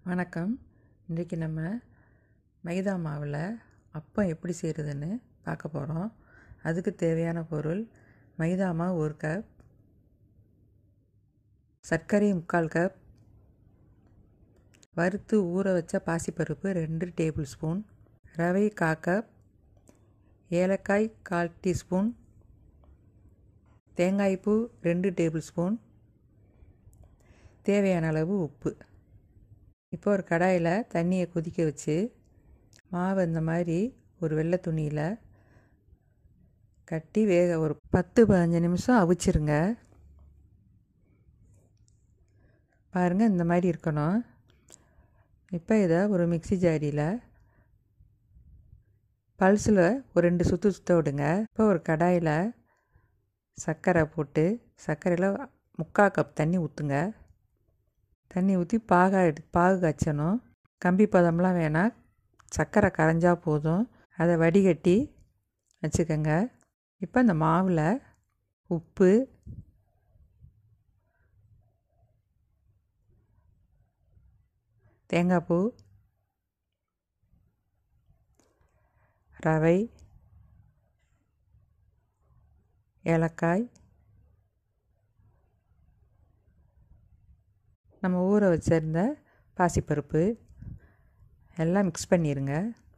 வணக்கம் இன்றைக்கி நம்ம மைதா மாவில் அப்பம் எப்படி செய்கிறதுன்னு பார்க்க போகிறோம் அதுக்கு தேவையான பொருள் மைதா மாவு ஒரு கப் சர்க்கரை முக்கால் கப் வறுத்து ஊற வச்ச பாசிப்பருப்பு ரெண்டு டேபிள் ஸ்பூன் ரவை கா கப் ஏலக்காய் கால் டீஸ்பூன் தேங்காய்ப்பூ ரெண்டு டேபிள் ஸ்பூன் தேவையான அளவு உப்பு இப்போ ஒரு கடாயில் தண்ணியை கொதிக்க வச்சு மாவு இந்த மாதிரி ஒரு வெள்ளை துணியில் கட்டி வேக ஒரு பத்து பதினஞ்சு நிமிஷம் அவிச்சிருங்க பாருங்கள் இந்த மாதிரி இருக்கணும் இப்போ இதை ஒரு மிக்சி ஜாடியில் பல்ஸில் ஒரு ரெண்டு சுற்று சுற்ற விடுங்க இப்போ ஒரு கடாயில் சர்க்கரை போட்டு சர்க்கரையில் முக்கால் கப் தண்ணி ஊற்றுங்க தண்ணி ஊற்றி பாகா எடு பாகு காய்ச்சணும் கம்பி பதம்லாம் வேணாம் சர்க்கரை கரைஞ்சா போதும் அதை வடிகட்டி வச்சுக்கோங்க இப்போ இந்த மாவில் உப்பு தேங்காய் பூ ரவை ஏலக்காய் நம்ம ஊற வச்சுருந்த பாசிப்பருப்பு எல்லாம் மிக்ஸ் பண்ணிடுங்க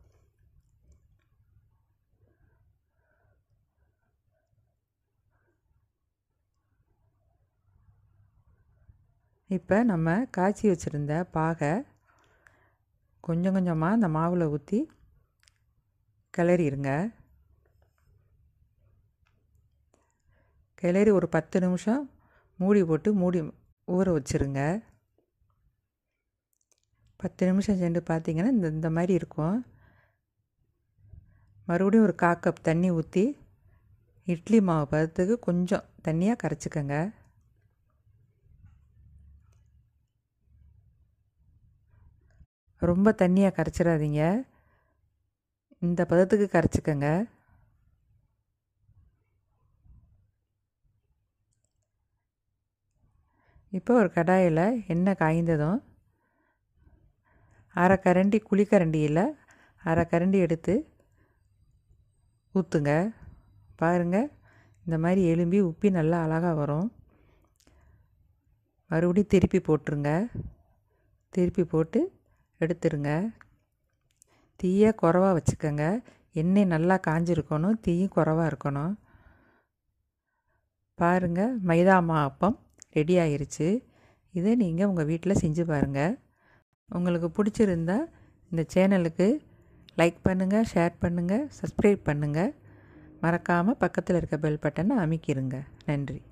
இப்போ நம்ம காய்ச்சி வச்சுருந்த பாகை கொஞ்சம் கொஞ்சமாக அந்த மாவில் ஊற்றி கிளறிடுங்க கிளறி ஒரு பத்து நிமிஷம் மூடி போட்டு மூடி ஊற வச்சுருங்க பத்து நிமிஷம் சென்று பார்த்தீங்கன்னா இந்த இந்த மாதிரி இருக்கும் மறுபடியும் ஒரு கா கப் தண்ணி ஊற்றி இட்லி மாவு பதத்துக்கு கொஞ்சம் தண்ணியாக கரைச்சிக்கங்க ரொம்ப தண்ணியாக கரைச்சிடாதீங்க இந்த பதத்துக்கு கரைச்சிக்கங்க இப்போ ஒரு கடாயில் எண்ணெய் காய்ந்ததும் அரை கரண்டி குழிக்கரண்டியில் அரை கரண்டி எடுத்து ஊற்றுங்க பாருங்கள் இந்த மாதிரி எலும்பி உப்பி நல்லா அழகாக வரும் மறுபடியும் திருப்பி போட்டுருங்க திருப்பி போட்டு எடுத்துருங்க தீயை குறவா வச்சுக்கோங்க எண்ணெய் நல்லா காஞ்சிருக்கணும் தீயும் குறவாக இருக்கணும் பாருங்கள் மைதா மா அப்பம் ரெடி ஆயிருச்சு இதை நீங்கள் உங்கள் வீட்டில் செஞ்சு பாருங்கள் உங்களுக்கு பிடிச்சிருந்தா இந்த சேனலுக்கு லைக் பண்ணுங்கள் ஷேர் பண்ணுங்கள் சப்ஸ்கிரைப் பண்ணுங்கள் மறக்காமல் பக்கத்தில் இருக்க பெல் பட்டனை அமைக்கிருங்க நன்றி